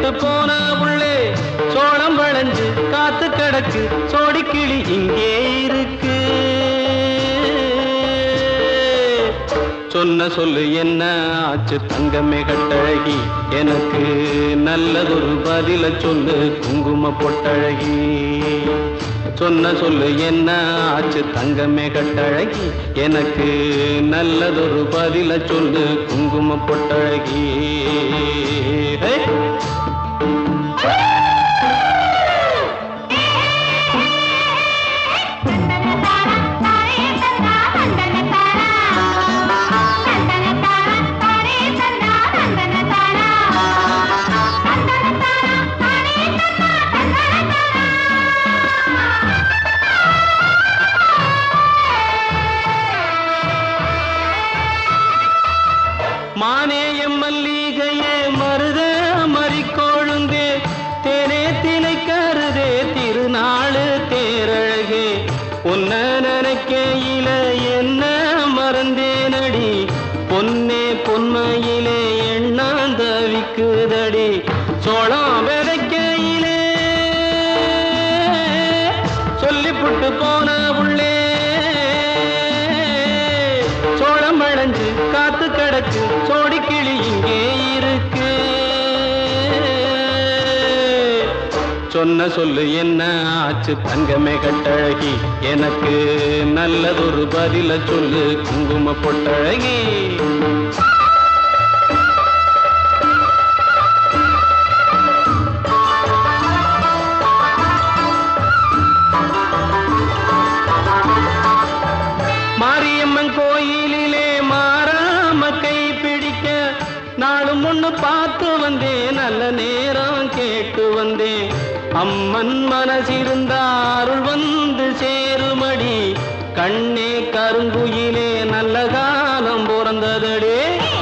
சொல்லிப்புட்டு போன உள்ளே சோளம் வளைஞ்சு காத்து கிடக்கு சோடிக்கிளி இங்கே இருக்கு சொன்ன சொல்லு என்ன ஆச்சு தங்கமே கட்டழகி எனக்கு நல்லதொரு பதில சொல்லு குங்கும பொட்டழகி சொன்ன சொல்லு என்ன ஆச்சு தங்கமே கட்டழகி எனக்கு நல்லதொரு பதில சொல்லு குங்கும பொட்டழகி ஹே! மானேயம் மல்லிகையே மருத மறிக்கோழுந்தே தேனே தினை கருதே திருநாளு தேரழகே உன்ன நினைக்கையில என்ன மறந்தேனடி பொன்னே பொன்மையிலே எண்ணாந்தவிக்குதடி சோளம் விதைக்கையிலே சொல்லிப்புட்டு போன உள்ளே சோளம் வளைஞ்சு காத்து கிடக்கு சோடிக்கிளி இங்கே இருக்கு சொன்ன சொல்லு என்ன ஆச்சு தங்கமே கட்டழகி எனக்கு நல்லதொரு பதில சொல்லு குங்கும பொட்டழகி மாரியம்மன் கோயிலிலே மாறாம கை பிடிக்க நாளும் ஒண்ணு பார்த்து வந்தேன் நல்ல நேரம் கேட்டு வந்தேன் அம்மன் மனசிருந்த அருள் வந்து சேருமடி கண்ணே கருங்குயிலே நல்ல காலம் பிறந்ததடே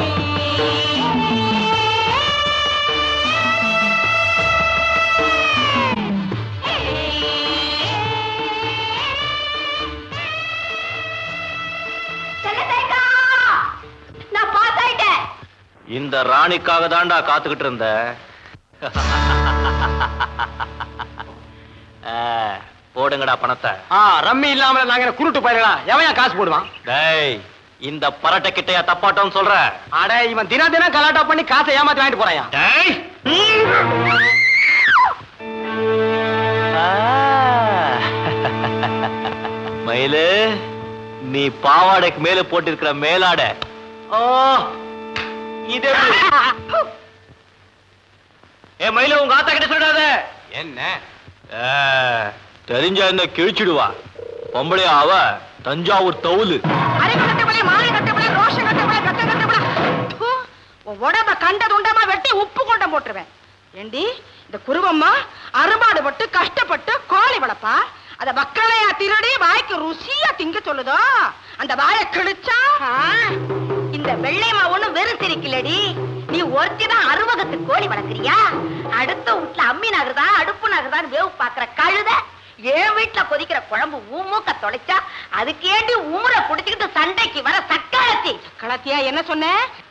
நான் பாஸ் ஆயிட்டேன் இந்த ராணிக்காக தான்டா காத்துக்கிட்டு இருந்த ஆ, போடுங்கடா பணத்தை ஆ ரம்மி இல்லாம நாங்க குருட்டு போயிடலாம் எவன் காசு போடுவான் டேய் இந்த பரட்டை கிட்டையா தப்பாட்டம் சொல்ற அட இவன் தினம் தினம் கலாட்டா பண்ணி காசை ஏமாத்தி வாங்கிட்டு போறான் டேய் ஆ. மயிலு நீ பாவாடைக்கு மேல போட்டிருக்கிற மேலாடை ஓ இது எப்படி? ஏ மயிலு உங்க ஆத்தா கிட்ட சொல்லாத என்ன தெரிஞ்சா என்ன கிழிச்சிடுவா பொம்பளையா அவ தஞ்சாவூர் தவுலு அரை கட்டப்பலே மாலை கட்டப்பலே ரோஷம் கட்டப்பலே கட்ட கட்டப்பலே தூ, உன் உடம்ப கண்ட துண்டமா வெட்டி உப்பு கொண்டம் போட்டுருவேன் ஏண்டி இந்த குருவம்மா அறுபாடு பட்டு கஷ்டப்பட்டு கோழி வளர்ப்பா அத மக்களையா திருடி வாய்க்கு ருசியா திங்க சொல்லுதோ அந்த வாயை கிழிச்சா இந்த வெள்ளையம்மா ஒண்ணும் வெறும் சிரிக்கலடி நீ ஒருத்தி தான் அறுவகத்து கோழி வளர்க்குறியா அடுத்த வீட்டுல அம்மி நகருதா அடுப்பு நகருதான்னு வேவு பாக்குற கழுத என் வீட்டுல கொதிக்கிற குழம்பு ஊமூக்க தொலைச்சா அதுக்கேண்டி ஊரை புடிச்சுக்கிட்டு சண்டைக்கு வர சக்காலத்தி சக்காலத்தியா என்ன சொன்ன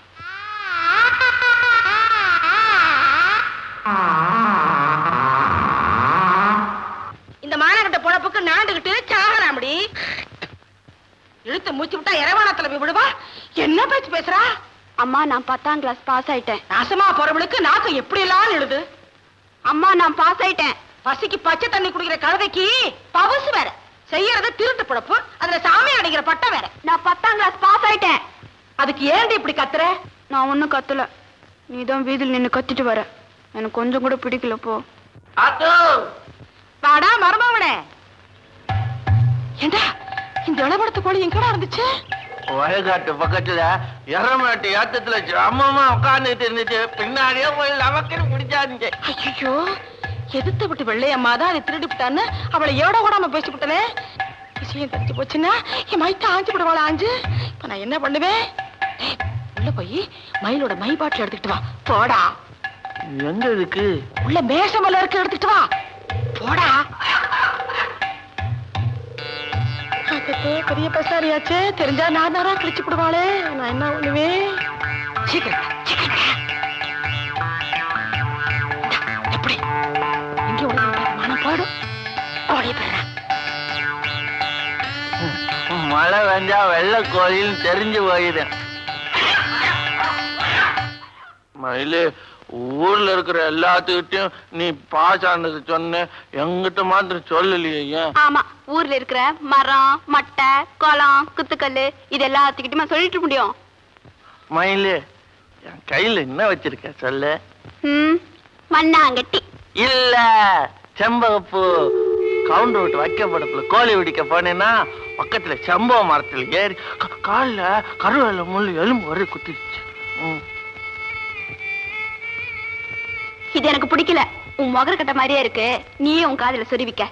இந்த மானகட்ட பொழப்புக்கு நாண்டுகிட்டு சாகராமடி இழுத்து மூச்சு விட்டா இரவாணத்துல போய் விடுவா என்ன பேச்சு பேசுறா அம்மா நான் பத்தாம் கிளாஸ் பாஸ் ஆயிட்டேன் நாசமா போறவளுக்கு நாக்கு எப்படி எல்லாம் எழுது அம்மா நான் பாஸ் ஆயிட்டேன் பசிக்கு பச்சை தண்ணி குடிக்கிற கழுதைக்கு பவுசு வேற செய்யறது திருட்டு பிழப்பு அதுல சாமி அடிக்கிற பட்டம் வேற நான் பத்தாம் கிளாஸ் பாஸ் ஆயிட்டேன் அதுக்கு ஏண்டி இப்படி கத்துற நான் ஒன்றும் கத்தல நீ தான் வீதியில் நின்று கத்திட்டு வர எனக்கு கொஞ்சம் கூட பிடிக்கல போ வாடா மருமவனே ஏண்டா இந்த இளவடத்து கோழி எங்கடா இருந்துச்சு வயக்காட்டு பக்கத்துல எரமாட்டு ஏத்தத்துல ஜம்மமா உட்கார்ந்துட்டு இருந்துச்சு பின்னாடியே போய் நமக்குன்னு பிடிச்சாருங்க ஐயோ எதிர்த்து விட்டு வெள்ளையம்மா தான் அதை திருடி விட்டான்னு அவளை ஏட கூடாம பேசி விட்டனே விஷயம் தெரிஞ்சு போச்சுன்னா என் மைத்த ஆஞ்சு விடுவாளா ஆஞ்சு இப்ப நான் என்ன பண்ணுவேன் டேய், உள்ள போய் மயிலோட மை பாட்டில் எடுத்துக்கிட்டு வா போடா எங்க இருக்கு உள்ள மேசமல்ல இருக்கு எடுத்துட்டு வா போடா அச்சச்சோ, பெரிய பசாரியாச்சே தெரிஞ்சா நான் நேரம் கிழிச்சு விடுவாளே நான் என்ன பண்ணுவேன் சீக்கிரம் சீக்கிரம் கோழி பெறா மழை வெஞ்சா வெள்ளை கோழின்னு தெரிஞ்சு போயிடும் மயிலு ஊர்ல இருக்கிற எல்லாத்துக்கிட்டையும் நீ பாஸ் ஆனது சொன்ன எங்கிட்ட மாத்திரம் சொல்லலையே ஏன் ஆமா ஊர்ல இருக்கிற மரம் மட்டை குளம் குத்துக்கல்லு இது எல்லாத்துக்கிட்டுமா சொல்லிட்டு இருக்க முடியும் மயிலு என் கையில என்ன வச்சிருக்க சொல்லு ம் மண்ணாங்கட்டி இல்ல செம்பகப்பூ கவுண்டர் விட்டு வைக்கப்படப்புல கோழி பிடிக்க போனேன்னா பக்கத்துல செம்பக மரத்துல ஏறி கா- கால்ல கருவேல முள்ளு எலும்பு வரை குத்திடுச்சு ம். இது எனக்கு பிடிக்கல உன் முகர கட்ட மாதிரியே இருக்கு நீயே உன் காதுல சொருவிக்க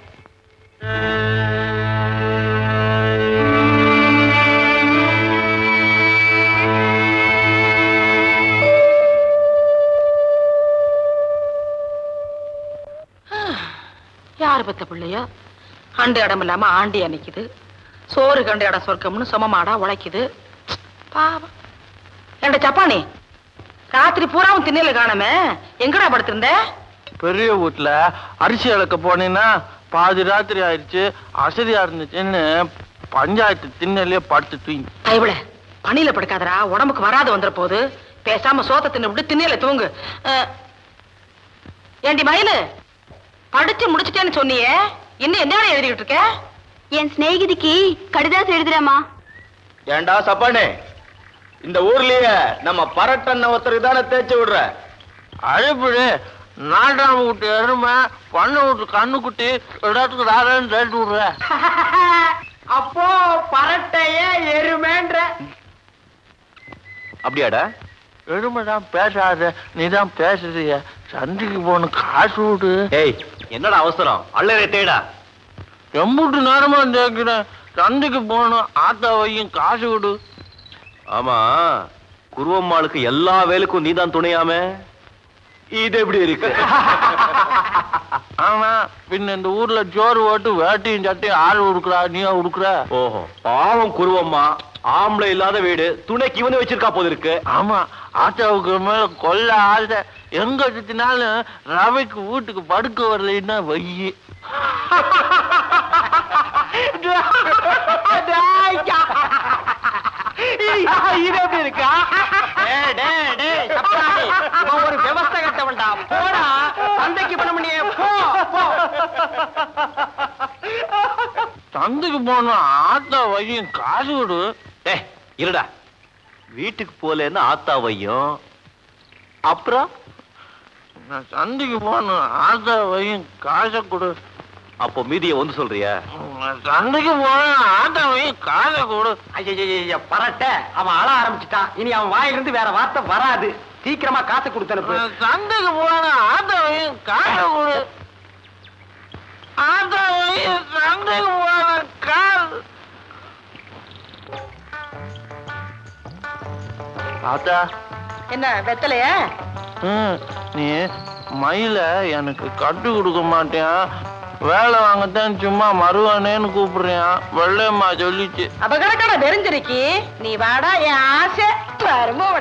யாரு பெத்த பிள்ளையோ அண்டு இடம் இல்லாம ஆண்டி அன்னைக்குது சோறு கண்டு இடம் சொர்க்கம்னு சுமமாடா உழைக்குது பாவம் ஏண்டா சப்பானி ராத்திரி பூராவும் திண்ணையில காணாம எங்கடா படுத்திருந்த பெரிய வீட்டுல அரிசி இழக்க போனேன்னா பாதி ராத்திரி ஆயிடுச்சு அசதியா இருந்துச்சுன்னு பஞ்சாயத்து திண்ணையிலே படுத்து தூங்கி தைவள பணியில படுக்காதடா உடம்புக்கு வராது வந்துற போது பேசாம சோத்த தின்னு விட்டு திண்ணையில தூங்கு அஹ், ஏண்டி மயிலு படிச்சு முடிச்சிட்டேன்னு சொன்னியே இன்னும் என்ன எழுதிக்கிட்டு இருக்க என் சிநேகிதிக்கு கடிதாசம் எழுதுறேம்மா ஏண்டா சப்பானே இந்த ஊர்லயே நம்ம பரட்டன் ஒருத்தருக்கு தானே தேய்ச்சி விடுற அழுப்புடு நாட்டாம வீட்டு எருமை பண்ண வீட்டு கண்ணுக்குட்டி இடத்துக்கு ராரன்னு ரேட்டு விடுற அப்போ பரட்டைய எருமேன்ற அப்படியாடா எருமை தான் பேசாத நீ தான் பேசுறிய சந்தைக்கு போகணும் காசு விடு ஏய் என்னடா அவசரம் அள்ளரை தேடா எம்பூட்டு நேரமா கேட்கிறேன் சந்தைக்கு போகணும் ஆத்தா வையும் காசு விடு ஆமா குருவம்மாளுக்கு எல்லா வேலைக்கும் நீதான் துணையாமே இது எப்படி இருக்கு ஆமா பின்ன இந்த ஊர்ல ஜோறு ஓட்டு வேட்டியும் சட்டையும் ஆள் உடுக்குறா நீயா உடுக்குற ஓஹோ பாவம் குருவம்மா ஆம்பளை இல்லாத வீடு துணைக்கு இவனு வச்சிருக்கா போது இருக்கு ஆமா ஆத்தாவுக்கு மேல கொல்ல ஆசை எங்க சுத்தினாலும் ரவைக்கு வீட்டுக்கு படுக்க வரலைன்னா வையி இது எப்படி இருக்கா ஒரு விவசாய கட்டவன்டா போடா சந்தைக்கு பண்ண முடியே போ போ சந்தைக்கு போகணும் ஆத்தா வையும் காசு விடு ஏய் இருடா வீட்டுக்கு போலேன்னு ஆத்தாவையும் அப்புறம் நான் சந்தைக்கு போகணும் ஆத்தா வையும் காசை கொடு அப்போ மீதியை வந்து சொல்றியா நான் சந்தைக்கு போகணும் ஆத்தா வையும் காசை கொடு ஐயா பரட்ட அவன் அழ ஆரம்பிச்சுட்டான் இனி அவன் வாயிலிருந்து வேற வார்த்தை வராது சீக்கிரமா காசு கொடுத்தனுப்பு நான் சந்தைக்கு போகணும் ஆத்தா வையும் காசை கொடு ஆத்தா வையும் சந்தைக்கு போகணும் காசு ஆத்தா என்ன வெத்தலையா ம், நீ மயில எனக்கு கட்டு கொடுக்க மாட்டேன் வேலை வாங்கத்தான் சும்மா மருவானேன்னு கூப்பிடுறேன் வெள்ளையம்மா சொல்லிச்சு அபகடக்கட தெரிஞ்சிருக்கி நீ வாடா என் ஆசை வருமோட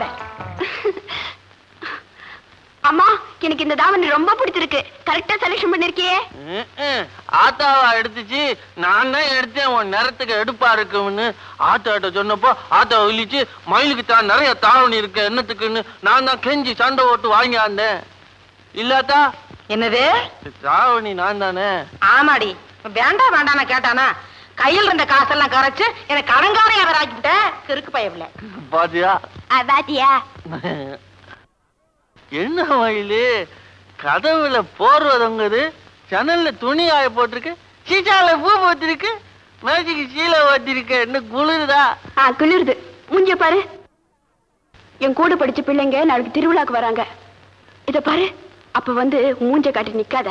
அம்மா எனக்கு இந்த தாவணி ரொம்ப பிடிச்சிருக்கு கரெக்டா செலக்ஷன் பண்ணிருக்கியே ம், ம். ஆத்தாவா எடுத்துச்சு நான் தான் எடுத்தேன் உன் நேரத்துக்கு எடுப்பா இருக்கும்னு ஆத்தாட்ட சொன்னப்போ ஆத்தா விழிச்சு மயிலுக்கு தான் நிறைய தாவணி இருக்கு என்னத்துக்குன்னு நான் தான் கெஞ்சி சண்டை ஓட்டு வாங்கியாந்தேன் இல்லாத்தா என்னது தாவணி நான் தானே ஆமாடி வேண்டாம் வேண்டாம் நான் கேட்டானா கையில் இருந்த காசெல்லாம் கரைச்சு எனக்கு கடங்காரையா வேற ஆக்கிவிட்டேன் கிறுக்கு பயவில்லை பாத்தியா பாத்தியா என்ன மயிலு கதவுல போர்வதங்குது ஜன்னல்ல துணி காய போட்டிருக்கு சீச்சால பூ போத்திருக்கு மேஜிக்கு சீலை ஓத்திருக்க என்ன குளிருதா ஆ குளிருது மூஞ்சிய பாரு என் கூட படிச்ச பிள்ளைங்க நாளைக்கு திருவிழாக்கு வராங்க இத பாரு அப்ப வந்து மூஞ்ச காட்டி நிக்காத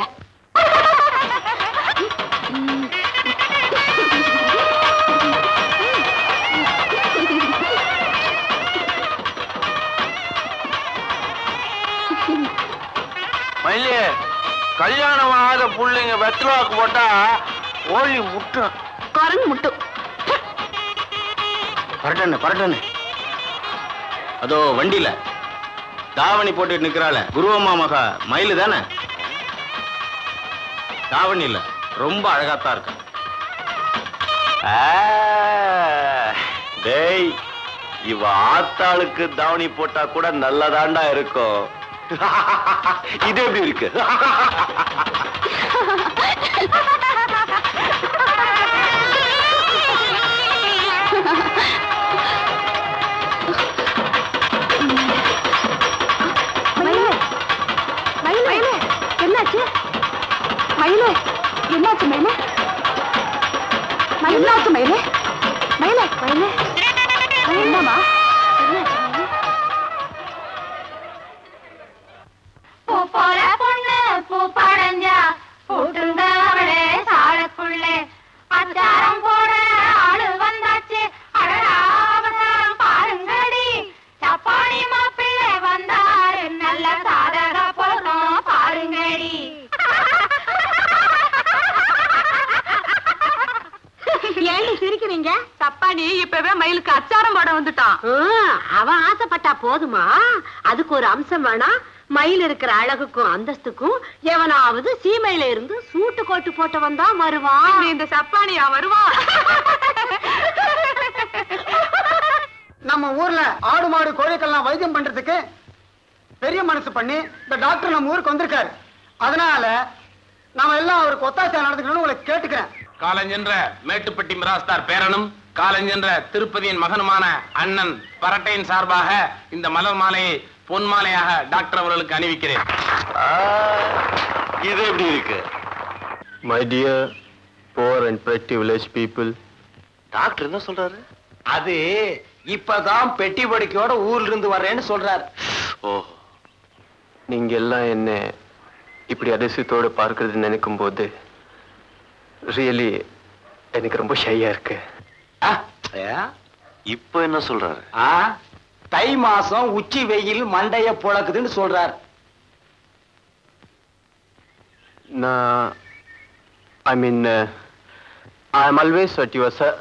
மயிலு கல்யாணம் ஆகாத புள்ளைங்க வெத்தலாக்கு போட்டா ஓலி முட்டும் குரங்கு முட்டும் பரட்டன்னு பரட்டன்னு அதோ வண்டியில தாவணி போட்டுட்டு நிக்கிறாள குருவம்மா மகா மயிலு தானே தாவணி இல்ல ரொம்ப அழகாத்தான் இருக்கு ஆ, டேய் இவ ஆத்தாளுக்கு தாவணி போட்டா கூட நல்லதாண்டா இருக்கும் இது எப்படி இருக்கு மயிலே மயிலே என்னாச்சு மயிலே என்னாச்சு மயிலே மயிலே என்னாச்சு மயிலே மயிலே மயிலே என்னம்மா என்னாச்சு மயிலே பூ போல பொண்ணு பூ படைஞ்சா போட்டுங்க அவளே சாழக்குள்ளே அச்சாரம் போட ஆளு வந்தாச்சு அடடா அவதாரம் பாருங்கடி சப்பாடி மாப்பிள்ளை வந்தாரு நல்ல சாதக பொருத்தம் பாருங்கடி ஏண்டி சிரிக்கிறீங்க தப்பாடி இப்பவே மயிலுக்கு அச்சாரம் போட வந்துட்டான் அவன் ஆசைப்பட்டா போதுமா அதுக்கு ஒரு அம்சம் வேணா மயில் இருக்கிற அழகுக்கும் அந்தஸ்துக்கும் எவனாவது சீமையில இருந்து சூட்டு கோட்டு போட்டவன் தான் வருவான் இந்த சப்பானியா வருவான் நம்ம ஊர்ல ஆடு மாடு கோழிக்கெல்லாம் வைத்தியம் பண்றதுக்கு பெரிய மனசு பண்ணி இந்த டாக்டர் நம்ம ஊருக்கு வந்திருக்காரு அதனால நாம எல்லாம் அவருக்கு ஒத்தாசை நடந்துக்கணும்னு உங்களை கேட்டுக்கிறேன் காலஞ்சென்ற மேட்டுப்பட்டி மிராஸ்தார் பேரனும் காலஞ்சென்ற திருப்பதியின் மகனுமான அண்ணன் பரட்டையின் சார்பாக இந்த மலர் மாலையை பொன் மாலையாக டாக்டர் அவர்களுக்கு அணிவிக்கிறேன் ஆ, இது எப்படி இருக்கு My dear poor and pretty village people, doctor என்ன சொல்றாரு அது இப்பதான் பெட்டி படுக்கையோட ஊர்ல இருந்து வர்றேன்னு சொல்றாரு ஓ நீங்க எல்லாம் என்ன இப்படி அதிசயத்தோடு பார்க்கறது நினைக்கும் போது ரியலி எனக்கு ரொம்ப ஷையா இருக்கு இப்போ என்ன சொல்றாரு தை மாசம் உச்சி வெயில் மண்டைய புழக்குதுன்னு சொல்றாரு நான் I mean I am always at your sir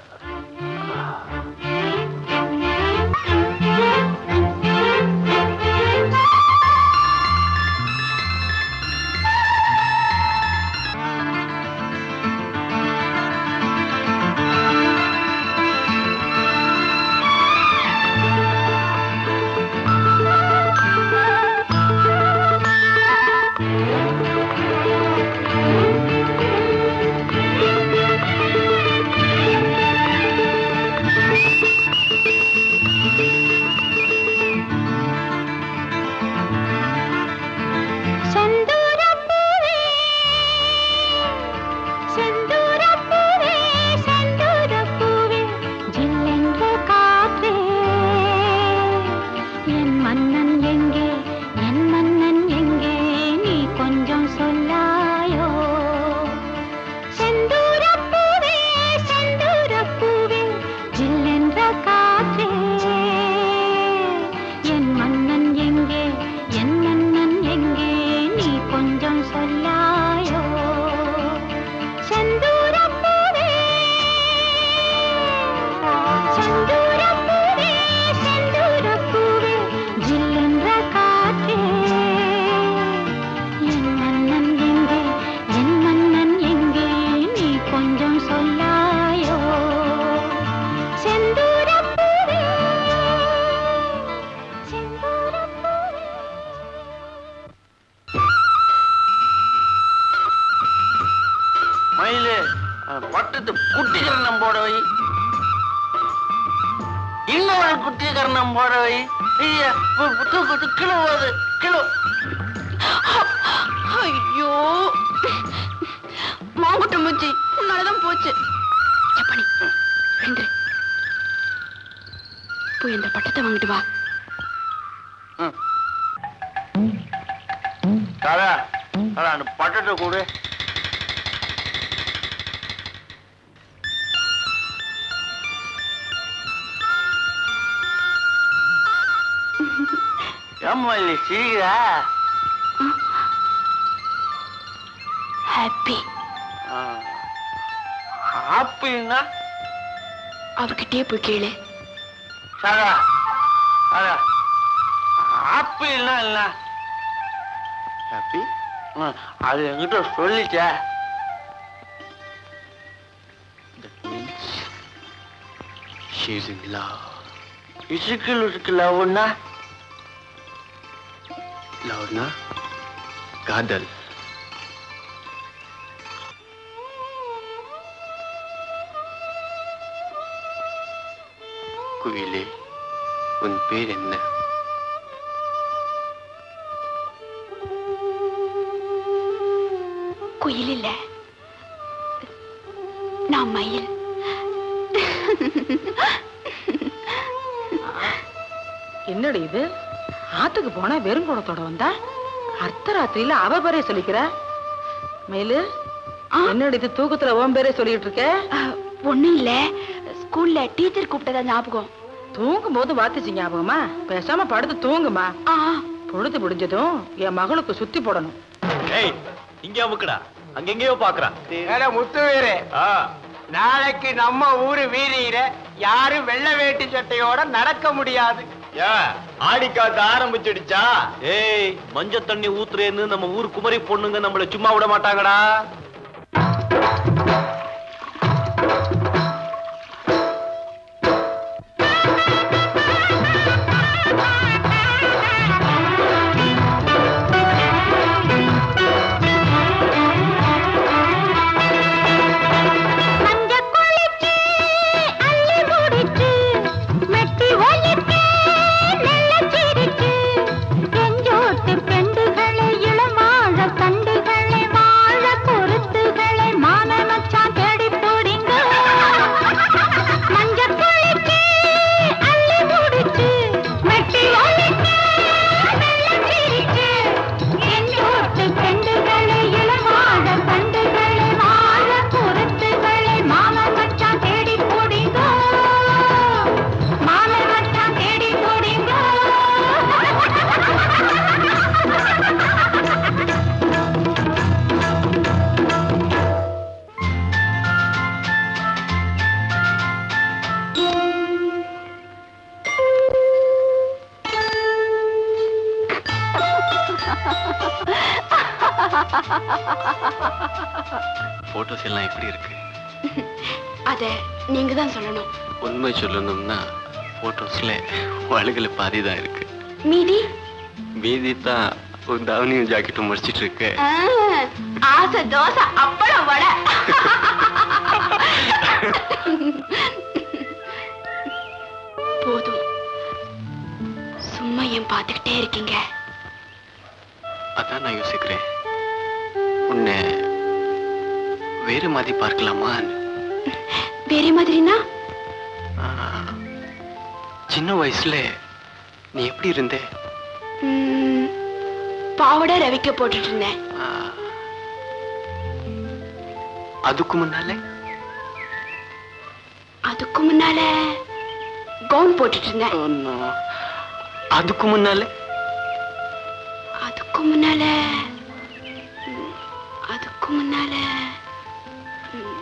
செந்தூரப்பூவே செந்தூரப்பூவே செந்தூரப்பூவே ஜில்லென்ற காற்றே என் மன்னன் எங்கே என் மன்னன் எங்கே நீ கொஞ்சம் சொல்லாயோ செந்தூரப்பூவே செந்தூரப்பூவே ஜில்லென்ற காற்றே என் மன்னன் எங்கே என் மன்னன் எங்கே நீ கொஞ்சம் சொல்லாயோ செந்தூரப்பூவே செந்தூரப்பூவே செந்தூரப்பூவே ஜில்லென்ற காற்றே என் மன்னன் எங்கே என் மன்னன் எங்கே நீ கொஞ்சம் சொல்லாயோ செந்தூரப்பூவே செந்தூரப்பூவே மயிலு அஹ், பட்டத்து குட்டிகரணம் போட வை இன்னொரு குட்டிகரணம் போட வை ஐயா, பு- பு- தூக்கு கிலோ போகுது கிலோ ஐயோ மாங்குட்ட மூச்சி உன்னாலதான் போச்சு சப்பானி எழுந்துரு போய் அந்த பட்டத்தை வாங்கிட்டு வா தாதா தாதா அந்த பட்டத்தை கொடு ஏம்மா இல்லை சிரிக்கிறா ஹாப்பி அப்படின்னா அவகிட்டயே போய் கேளு சாரா சாரா அப்படின்னா என்ன ஹாப்பி ம், அது என்கிட்ட சொல்லிச்சே she's in love. இசுக்கில் இருக்குல்ல ஒன்னா Loudna, காதல் குயிலே உன் பேர் என்ன குயில் இல்ல நான் மயில் என்னடி இது ஆத்துக்கு போனா வெறுங்குடத்தோட வந்தா அர்த்தராத்திரியில அவ பேரே சொல்லிக்கிற மேலு என்னடி இது தூக்கத்துல உன் பேரே சொல்லிட்டு இருக்க ஒண்ணும் இல்ல ஸ்கூல்ல டீச்சர் கூப்பிட்டதா ஞாபகம் தூங்கும் போது வாத்துச்சு ஞாபகமா பேசாம படுத்து தூங்குமா ஆ பொழுது முடிஞ்சதும் என் மகளுக்கு சுத்தி போடணும் ஏய் இங்க அமுக்குடா அங்கெங்கேயோ பாக்குறான் முத்து வீரு நாளைக்கு நம்ம ஊரு வீதியில யாரும் வெள்ளை வேட்டி சட்டையோட நடக்க முடியாது ஏன் ஆடி காத்து ஆரம்பிச்சிடுச்சா ஏய் மஞ்ச தண்ணி ஊத்துறேன்னு நம்ம ஊர் குமரி பொண்ணுங்க நம்மள சும்மா விட மாட்டாங்கடா மஞ்ச குளிச்சு அள்ளி முடிச்சு மெட்டி ஒலிக்க நல்ல சிரிச்சு எஞ்சோட்டு பெண்டுகளை இளமாழ கண்டுகளை வாழ பொருத்துகளை மான மச்சான் தேடி போடிங்க மஞ்ச குளிச்சு அள்ளி முடிச்சு மெட்டி ஒலிக்க நல்ல சிரிச்சு எஞ்சோட்டு பெண்டுகளை இளமாழ கண்டுகளை வாழ பொருத்துகளை மாம மச்சான் தேடி போடிங்க மாம மச்சான் தேடி போடிங்க போட்டோஸ் எல்லாம் எப்படி இருக்கு அத நீங்க தான் சொல்லணும் உண்மை சொல்லணும்னா போட்டோஸ்ல அழுகல பாதி தான் இருக்கு மீதி மீதி தான் உன் தாவணியும் ஜாக்கெட்டும் முடிச்சிட்டு இருக்கு ஆ, ஆசை தோசை அப்பளம் வடை போதும் சும்மா ஏன் பார்த்துக்கிட்டே இருக்கீங்க அதான் நான் யோசிக்கிறேன் உன்னை வேறு மாதிரி பார்க்கலாமா வேற மாதிரினா சின்ன வயசுல நீ எப்படி இருந்த ம், பாவாடை ரவிக்க போட்டுட்டு இருந்தேன் ஆ, அதுக்கு முன்னால அதுக்கு முன்னால கவுன் போட்டுட்டு இருந்தேன் Oh no. அதுக்கு முன்னால அதுக்கு முன்னால ம், அதுக்கு முன்னால ம்.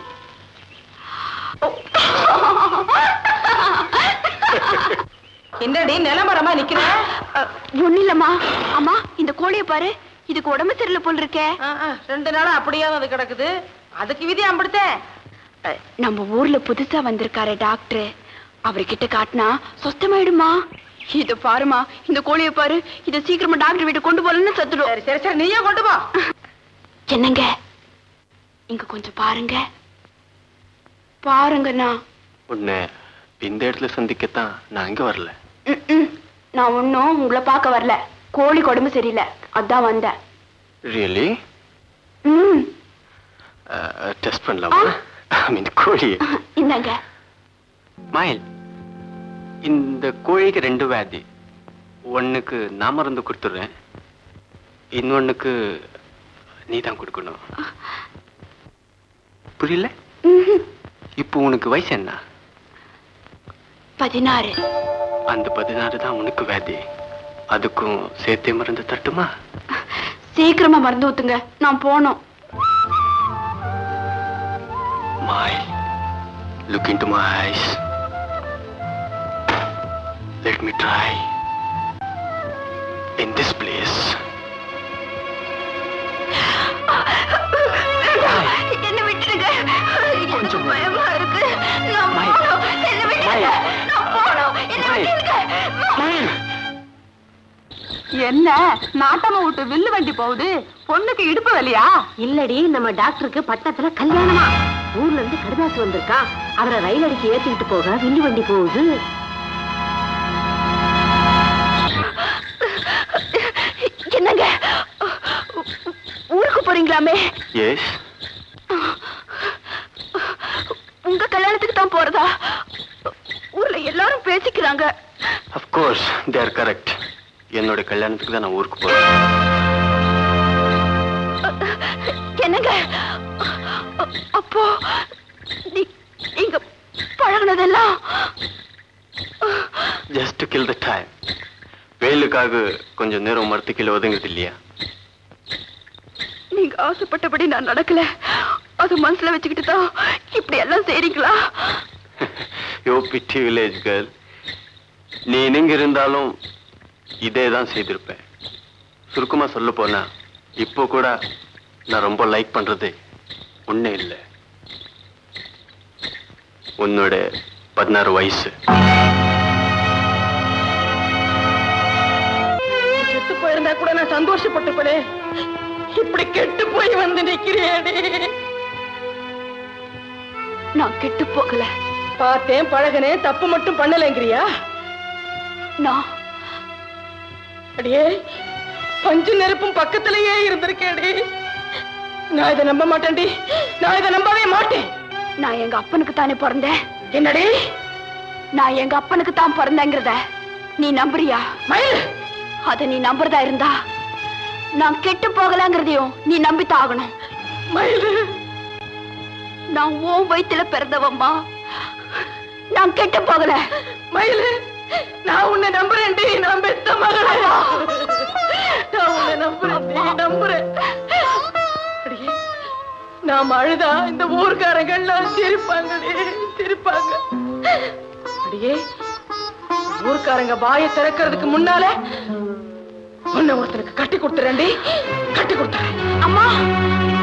என்னடி நிலமரமா நிக்கிற ஒண்ணு இல்லம்மா அம்மா இந்த கோழிய பாரு இதுக்கு உடம்பு சரியில்லை போல் இருக்கே ஆ, ஆ, ரெண்டு நாளா அப்படியே அது கிடக்குது அதுக்கு விதி அம்பிடுத்தேன் அஹ், நம்ம ஊர்ல புதுசா வந்திருக்காரு டாக்டர் அவர்கிட்ட காட்டினா சொத்தமாயிடுமா இத பாருமா இந்த கோழிய பாரு இத சீக்கிரமா டாக்டர் வீட்டு கொண்டு போறேன்னு சத்துடும் சரி சரி சரி நீயே கொண்டு போ என்னங்க இங்க கொஞ்சம் பாருங்க பாருங்கண்ணா உன்னை இந்த இடத்துல சந்திக்கத்தான் நான் இங்க வரல ம், ம். நான் ஒன்னும் உங்களை பார்க்க வரல கோழி உடம்பு சரியில்லை அதான் வந்தேன் ரியலி ம் டெஸ்ட் பண்ணலாமா ஐ மீன் கோழி இந்தாங்க மயில் இந்த கோழிக்கு ரெண்டு வியாதி ஒண்ணுக்கு நான் மருந்து கொடுத்துட்றேன் இன்னொன்னுக்கு நீ தான் கொடுக்கணும் புரியல ம்ஹும். இப்போ உனக்கு வயசு என்ன பதினாறு அந்த பதினாறு தான் உனக்கு வியாதி அதுக்கும் சேர்த்தே மருந்து தட்டுமா சீக்கிரமா மருந்து ஊத்துங்க நான் போனோம் Mile, look into my eyes. Let me try. In this place. என்ன விட்டுருங்க கொஞ்சம் பயமா இருக்கு நான் மயில். போகணும். என்ன விட்டுருங்க மயில். என்ன நாட்டம விட்டு வில்லு வண்டி போகுது பொண்ணுக்கு இடுப்பு வலியா இல்லடி நம்ம டாக்டருக்கு பட்டணத்துல கல்யாணமா ஊர்ல இருந்து கடுதாசு வந்திருக்கான் அவரை ரயில் அடிக்கு ஏத்திக்கிட்டு போக வில்லு வண்டி போகுது என்னங்க ஊருக்கு போறீங்களாமே எஸ் உங்க கல்யாணத்துக்கு தான் போறதா ஊர்ல எல்லாரும் பேசிக்கிறாங்க அஃப்கோர்ஸ் தே ஆர் கரெக்ட் என்னோட கல்யாணத்துக்கு தான் நான் ஊருக்கு போறேன் என்னங்க அ- அப்போ நீ- நீங்க பழகுனதெல்லாம் just to kill the time வெயிலுக்காக கொஞ்சம் நேரம் மரத்து கீழே ஒதுங்குது இல்லையா நீங்க ஆசைப்பட்டபடி நான் நடக்கல அது மனசுல வச்சுக்கிட்டு தான் இப்படி எல்லாம் செய்றீங்களா யோ பிட்டி வில்லேஜ் கேர்ள் நீ இணங்க இருந்தாலும் இதே தான் செய்திருப்பேன் சுருக்கமா சொல்ல போனா இப்போ கூட நான் ரொம்ப லைக் பண்றது ஒண்ணே இல்லை உன்னோட பதினாறு வயசு செத்து போயிருந்தா கூட நான் சந்தோஷப்பட்டுப்பனே இப்படி கெட்டு போய் வந்து நிக்கிறேடி நான் கெட்டு போகல பார்த்தேன் பழகனேன் தப்பு மட்டும் பண்ணலைங்கிறியா நான் அடியே பஞ்சு நெருப்பும் பக்கத்திலேயே இருந்திருக்கேடி நான் இதை நம்ப மாட்டேன்டி நான் இதை நம்பவே மாட்டேன் நான் எங்க அப்பனுக்கு தானே பிறந்தேன் என்னடி நான் எங்க அப்பனுக்கு தான் பிறந்தேங்கிறத நீ நம்புறியா மயில் அத நீ நம்புறதா இருந்தா நான் கெட்டு போகலங்கிறதையும் நீ நம்பித்தான் ஆகணும் மயில் நான் உன் வயித்துல பிறந்தவம்மா நான் கெட்டு போகல மயில் நான் உன்னை நம்புறேன்டி நான் பெத்த மகளே நான் உன்னை நம்புறேன் நம்புறேன் அடியே, நாம் அழுதா இந்த ஊர்க்காரங்கள்லாம் சிரிப்பாங்கடி சிரிப்பாங்க அடியே ஊர்க்காரங்க வாயை திறக்கிறதுக்கு முன்னால உன்னை ஒருத்தனுக்கு கட்டி கொடுத்துறேன்டி கட்டி கொடுத்துறேன் அம்மா